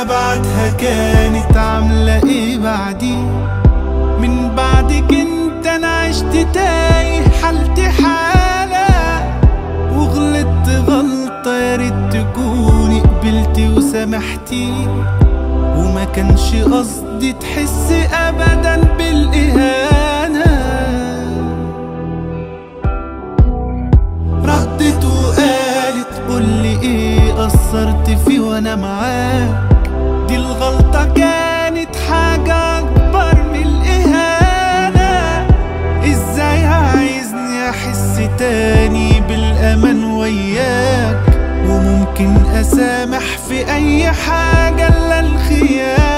بعدها كانت عاملة ايه بعدي من بعدك انت انا عشت تايه حالتي حالة وغلطت غلطة يا ريت تكوني قبلتي وسامحتي وما كانش قصدي تحسي ابدا بالاهانة ردت وقالت قولي ايه قصرت فيه وانا معاك دي الغلطة كانت حاجة اكبر من الاهانة ازاي عايزني احس تاني بالامان وياك وممكن اسامح في اي حاجة الا الخيانة